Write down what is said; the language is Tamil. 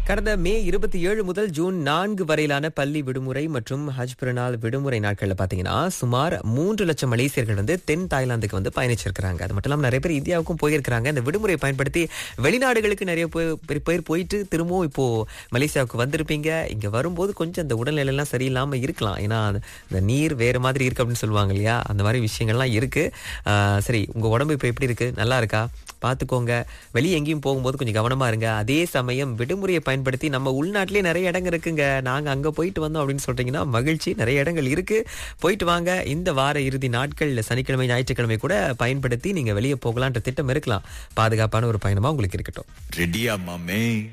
கடந்த மே இருபத்தி ஏழு முதல் ஜூன் நான்கு வரையிலான பள்ளி விடுமுறை மற்றும் ஹஜ் பிறநாள் விடுமுறை நாட்கள்ல பாத்தீங்கன்னா சுமார் மூன்று லட்சம் மலேசியர்கள் வந்து தென் தாய்லாந்துக்கு வந்து பயணிச்சிருக்கிறாங்க அது மட்டும் இல்லாம நிறைய பேர் இந்தியாவுக்கும் போயிருக்கிறாங்க இந்த விடுமுறையை பயன்படுத்தி வெளிநாடுகளுக்கு நிறைய பேர் பேர் பேர் போயிட்டு திரும்பவும் இப்போ மலேசியாவுக்கு வந்திருப்பீங்க இங்க வரும்போது கொஞ்சம் அந்த உடல்நிலை எல்லாம் சரியில்லாம இருக்கலாம் ஏன்னா இந்த நீர் வேற மாதிரி இருக்கு அப்படின்னு சொல்லுவாங்க இல்லையா அந்த மாதிரி விஷயங்கள்லாம் இருக்கு ஆஹ் சரி உங்க உடம்பு இப்போ எப்படி இருக்கு நல்லா இருக்கா பார்த்துக்கோங்க வெளியே எங்கேயும் போகும்போது கொஞ்சம் கவனமா இருங்க அதே சமயம் விடுமுறையை பயன்படுத்தி நம்ம உள்நாட்டிலேயே நிறைய இடங்கள் இருக்குங்க நாங்க அங்க போயிட்டு வந்தோம் அப்படின்னு சொல்றீங்கன்னா மகிழ்ச்சி நிறைய இடங்கள் இருக்கு போயிட்டு வாங்க இந்த வார இறுதி நாட்கள் சனிக்கிழமை ஞாயிற்றுக்கிழமை கூட பயன்படுத்தி நீங்க வெளியே போகலான்ற திட்டம் இருக்கலாம் பாதுகாப்பான ஒரு பயணமா உங்களுக்கு இருக்கட்டும் ரெடியா மாமே